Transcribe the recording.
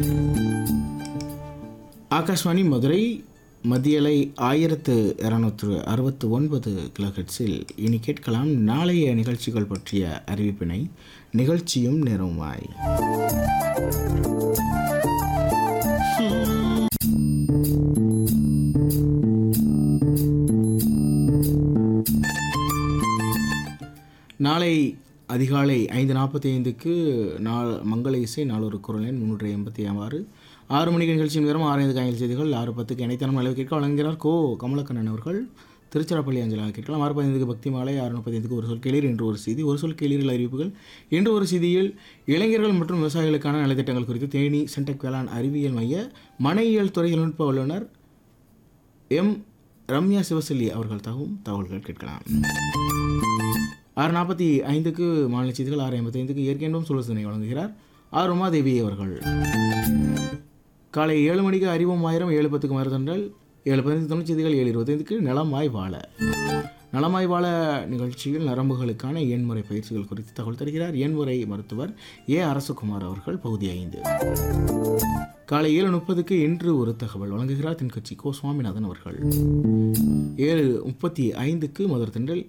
ஆகாஷ்வாணி மதுரை மத்தியலை ஆயிரத்து இரநூற்று அறுபத்து ஒன்பது கிலோஹெட்ஸில் இனி கேட்கலாம் நாளைய நிகழ்ச்சிகள் பற்றிய அறிவிப்பினை நிகழ்ச்சியும் நேரமாய் நாளை அதிகாலை ஐந்து நாற்பத்தி ஐந்துக்கு நாள் மங்கள இசை நாளொரு குரல் எண் முன்னூற்றி எண்பத்தி ஆறு ஆறு மணிக்கு நிகழ்ச்சியின் நேரம் ஆறு ஐந்து காயல் செய்திகள் ஆறு பத்துக்கு இணைத்தனம் அளவு கேட்க வழங்குகிறார் கோ கமலக்கண்ணன் அவர்கள் திருச்சிராப்பள்ளி அஞ்சலாக கேட்கலாம் ஆறு பதினைந்துக்கு பக்தி மாலை ஆறு முப்பத்தைந்துக்கு ஒரு சொல் கேளீர் என்று ஒரு செய்தி ஒரு சொல் கேளீரில் அறிவிப்புகள் இன்று ஒரு செய்தியில் இளைஞர்கள் மற்றும் விவசாயிகளுக்கான நலத்திட்டங்கள் குறித்து தேனி சென்டெக் வேளாண் அறிவியல் மைய மனையியல் துறை தொழில்நுட்ப வல்லுநர் எம் ரம்யா சிவசெல்லி அவர்கள் தகவும் தகவல்கள் கேட்கலாம் ஆறு நாற்பத்தி ஐந்துக்கு மாநில செய்திகள் ஆறு ஐம்பத்தைந்துக்கு இயற்கை என்பம் சுலசனை வழங்குகிறார் ஆர் உமாதேவி அவர்கள் காலை ஏழு மணிக்கு அறிவோம் ஆயிரம் ஏழு பத்துக்கு மருதன்றல் ஏழு பதினைந்து தொண்ணூற்றி செய்திகள் ஏழு இருபத்தைந்துக்கு நலமாய் வாழ நலமாய் வாழ நிகழ்ச்சியில் நரம்புகளுக்கான எண்முறை பயிற்சிகள் குறித்து தகவல் தருகிறார் எண்முறை மருத்துவர் ஏ அரசகுமார் அவர்கள் பகுதி ஐந்து காலை ஏழு முப்பதுக்கு இன்று ஒரு தகவல் வழங்குகிறார் தென்கட்சி கோ சுவாமிநாதன் அவர்கள் ஏழு முப்பத்தி ஐந்துக்கு மதுரை தென்றல்